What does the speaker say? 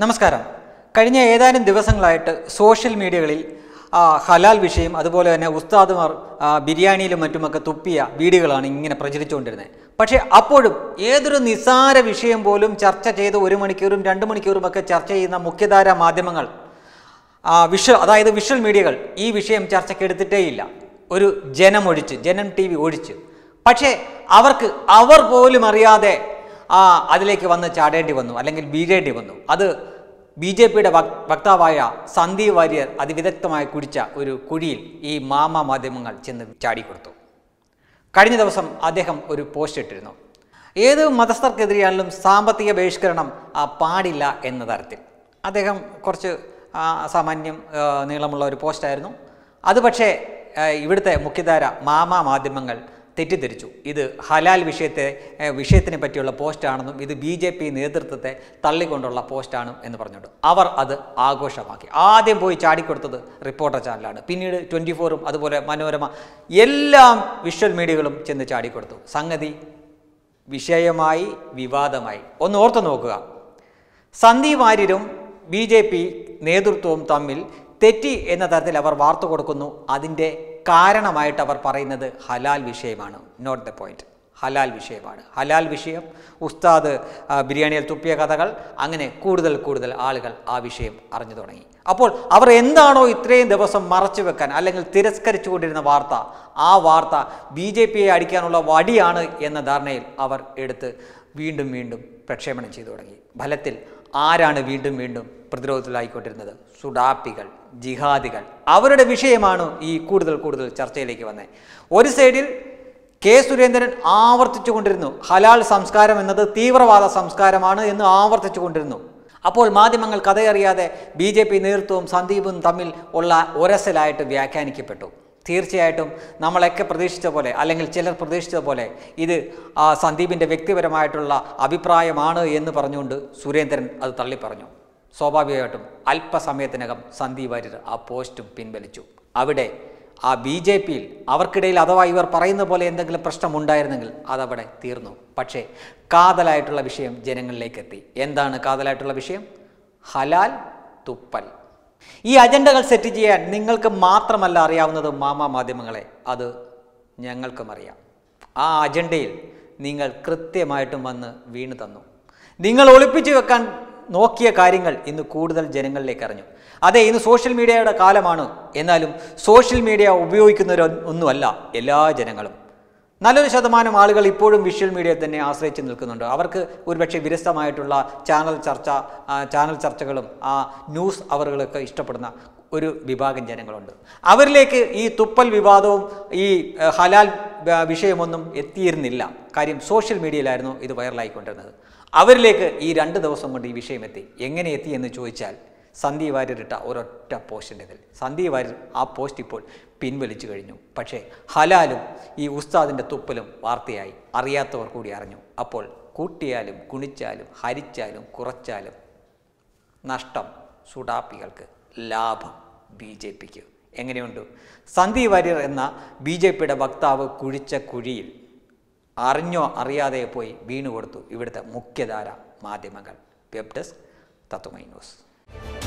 നമസ്കാരം കഴിഞ്ഞ ഏതാനും ദിവസങ്ങളായിട്ട് സോഷ്യൽ മീഡിയകളിൽ ആ, ഹലാൽ വിഷയം അതുപോലെ തന്നെ ഉസ്താദുമാർ ആ, ബിരിയാണിയിലും മറ്റുമൊക്കെ തുപ്പിയ വീഡിയോകളാണ് ഇങ്ങനെ പ്രചരിച്ചുകൊണ്ടിരുന്നത് പക്ഷേ അപ്പോഴും ഏതൊരു നിസ്സാര വിഷയം പോലും ചർച്ച ചെയ്ത് ഒരു മണിക്കൂറും രണ്ട് മണിക്കൂറും ഒക്കെ ചർച്ച ചെയ്യുന്ന മുഖ്യധാര മാധ്യമങ്ങൾ ആ, വിഷ്വൽ അതായത് വിഷ്വൽ മീഡിയകൾ ഈ വിഷയം ചർച്ചയ്ക്കെടുത്തിട്ടേയില്ല ഒരു ജനം ഒഴിച്ച് ജനം ടി വി ഒഴിച്ച് പക്ഷേ അവർക്ക് അവർ പോലും അറിയാതെ ആ അതിലേക്ക് വന്ന് ചാടേണ്ടി വന്നു അല്ലെങ്കിൽ വീഴേണ്ടി വന്നു അത് ബി ജെ പിയുടെ വക്താവായ സന്ദീപ് വാര്യർ അതിവിദഗ്ധമായി കുടിച്ച ഒരു കുഴിയിൽ ഈ മാമ മാധ്യമങ്ങൾ ചെന്ന് ചാടിക്കൊടുത്തു കഴിഞ്ഞ ദിവസം അദ്ദേഹം ഒരു പോസ്റ്റ് ഇട്ടിരുന്നു ഏത് മതസ്ഥർക്കെതിരെയാണെങ്കിലും സാമ്പത്തിക ബഹിഷ്കരണം ആ, പാടില്ല എന്ന തരത്തിൽ അദ്ദേഹം കുറച്ച് ആ, സാമാന്യം ആ, നീളമുള്ള ഒരു പോസ്റ്റായിരുന്നു അത് പക്ഷേ ആ, ഇവിടുത്തെ മുഖ്യധാര മാമ മാധ്യമങ്ങൾ തെറ്റിദ്ധരിച്ചു ഇത് ഹലാൽ വിഷയത്തെ ഏ, വിഷയത്തിനെ പറ്റിയുള്ള പോസ്റ്റാണെന്നും ഇത് ബി ജെ പി നേതൃത്വത്തെ തള്ളിക്കൊണ്ടുള്ള പോസ്റ്റാണ് എന്ന് പറഞ്ഞുകൊണ്ട് അവർ അത് ആഘോഷമാക്കി ആദ്യം പോയി ചാടിക്കൊടുത്തത് റിപ്പോർട്ടർ ചാനലാണ് പിന്നീട് ട്വൻറ്റി ഫോറും അതുപോലെ മനോരമ എല്ലാം വിഷ്വൽ മീഡിയകളും ചെന്ന് ചാടിക്കൊടുത്തു സംഗതി വിഷയമായി വിവാദമായി ഒന്ന് ഓർത്തു നോക്കുക സന്ദീപ് വാര്യരും ബി ജെ പി നേതൃത്വവും തമ്മിൽ തെറ്റി എന്ന തരത്തിൽ അവർ വാർത്ത കൊടുക്കുന്നു അതിൻ്റെ കാരണമായിട്ട് അവർ പറയുന്നത് ഹലാൽ വിഷയമാണ് നോട്ട് ദ പോയിന്റ് ഹലാൽ വിഷയമാണ് ഹലാൽ വിഷയം ഉസ്താദ് ആ, ബിരിയാണിയിൽ തുപ്പിയ കഥകൾ അങ്ങനെ കൂടുതൽ കൂടുതൽ ആളുകൾ ആ വിഷയം അറിഞ്ഞു തുടങ്ങി അപ്പോൾ അവർ എന്താണോ ഇത്രയും ദിവസം മറച്ചു വെക്കാൻ അല്ലെങ്കിൽ തിരസ്കരിച്ചുകൊണ്ടിരുന്ന വാർത്ത ആ വാർത്ത ബി ജെ പിയെ അടിക്കാനുള്ള വടിയാണ് എന്ന ധാരണയിൽ അവർ എടുത്ത് വീണ്ടും വീണ്ടും പ്രക്ഷേപണം ചെയ്തു തുടങ്ങി ഫലത്തിൽ ആരാണ് വീണ്ടും വീണ്ടും പ്രതിരോധത്തിലായിക്കൊണ്ടിരുന്നത് സുഡാപ്പികൾ ജിഹാദികൾ അവരുടെ വിഷയമാണ് ഈ കൂടുതൽ കൂടുതൽ ചർച്ചയിലേക്ക് വന്നത് ഒരു സൈഡിൽ കെ സുരേന്ദ്രൻ ആവർത്തിച്ചു കൊണ്ടിരുന്നു ഹലാൽ സംസ്കാരം എന്നത് തീവ്രവാദ സംസ്കാരമാണ് എന്ന് ആവർത്തിച്ചു കൊണ്ടിരുന്നു അപ്പോൾ മാധ്യമങ്ങൾ കഥയറിയാതെ ബി ജെ പി നേതൃത്വവും സന്ദീപും തമ്മിൽ ഉള്ള ഒരസലായിട്ട് വ്യാഖ്യാനിക്കപ്പെട്ടു തീർച്ചയായിട്ടും നമ്മളൊക്കെ പ്രതീക്ഷിച്ച പോലെ അല്ലെങ്കിൽ ചിലർ പ്രതീക്ഷിച്ച പോലെ ഇത് ആ സന്ദീപിൻ്റെ വ്യക്തിപരമായിട്ടുള്ള അഭിപ്രായമാണ് എന്ന് പറഞ്ഞുകൊണ്ട് സുരേന്ദ്രൻ അത് തള്ളിപ്പറഞ്ഞു സ്വാഭാവികമായിട്ടും അല്പസമയത്തിനകം സന്ദീപ് വാര്യർ ആ പോസ്റ്റും പിൻവലിച്ചു അവിടെ ആ ബി ജെ പിയിൽ അവർക്കിടയിൽ അഥവാ ഇവർ പറയുന്ന പോലെ എന്തെങ്കിലും പ്രശ്നമുണ്ടായിരുന്നെങ്കിൽ അതവിടെ തീർന്നു പക്ഷേ കാതലായിട്ടുള്ള വിഷയം ജനങ്ങളിലേക്ക് എത്തി എന്താണ് കാതലായിട്ടുള്ള വിഷയം ഹലാൽ തുപ്പൽ ഈ അജണ്ടകൾ സെറ്റ് ചെയ്യാൻ നിങ്ങൾക്ക് മാത്രമല്ല അറിയാവുന്നത് മാമാ മാധ്യമങ്ങളെ അത് ഞങ്ങൾക്കും അറിയാം ആ അജണ്ടയിൽ നിങ്ങൾ കൃത്യമായിട്ടും വന്ന് വീണു തന്നു നിങ്ങൾ ഒളിപ്പിച്ചു വെക്കാൻ നോക്കിയ കാര്യങ്ങൾ ഇന്ന് കൂടുതൽ ജനങ്ങളിലേക്ക് അറിഞ്ഞു അതെ ഇന്ന് സോഷ്യൽ മീഡിയയുടെ കാലമാണ് എന്നാലും സോഷ്യൽ മീഡിയ ഉപയോഗിക്കുന്നവർ ഒന്നുമല്ല എല്ലാ ജനങ്ങളും നല്ലൊരു ശതമാനം ആളുകൾ ഇപ്പോഴും വിഷ്വൽ മീഡിയയെ തന്നെ ആശ്രയിച്ച് നിൽക്കുന്നുണ്ട് അവർക്ക് ഒരുപക്ഷെ വിരസമായിട്ടുള്ള ചാനൽ ചർച്ച ആ, ചാനൽ ചർച്ചകളും ആ ന്യൂസ് അവറുകളൊക്കെ ഇഷ്ടപ്പെടുന്ന ഒരു വിഭാഗം ജനങ്ങളുണ്ട് അവരിലേക്ക് ഈ തുപ്പൽ വിവാദവും ഈ ഏഹ്, ഹലാൽ ആ, വിഷയമൊന്നും എത്തിയിരുന്നില്ല കാര്യം സോഷ്യൽ മീഡിയയിലായിരുന്നു ഇത് വൈറലായിക്കൊണ്ടിരുന്നത് അവരിലേക്ക് ഈ രണ്ട് ദിവസം കൊണ്ട് ഈ വിഷയം എത്തി എങ്ങനെ എത്തി എന്ന് ചോദിച്ചാൽ സന്ദീപ് വാര്യർ ഇട്ട ഒരൊറ്റ പോസ്റ്റിൻ്റെ ഇതിൽ സന്ദീപ് വാര്യർ ആ പോസ്റ്റ് ഇപ്പോൾ പിൻവലിച്ചു കഴിഞ്ഞു പക്ഷേ ഹലാലും ഈ ഉസ്താദിൻ്റെ തുപ്പലും വാർത്തയായി അറിയാത്തവർ കൂടി അറിഞ്ഞു അപ്പോൾ കൂട്ടിയാലും കുണിച്ചാലും ഹരിച്ചാലും കുറച്ചാലും നഷ്ടം സുഡാപ്പികൾക്ക് ലാഭം ബി ജെ പിക്ക് എങ്ങനെയുണ്ട് സന്ദീപ് വാര്യർ എന്ന ബി ജെ പിയുടെ വക്താവ് കുഴിച്ച കുഴിയിൽ അറിഞ്ഞോ അറിയാതെ പോയി വീണുകൊടുത്തു ഇവിടുത്തെ മുഖ്യധാര മാധ്യമങ്ങൾ വെബ് ഡെസ്ക് തത്വമൈ ന്യൂസ്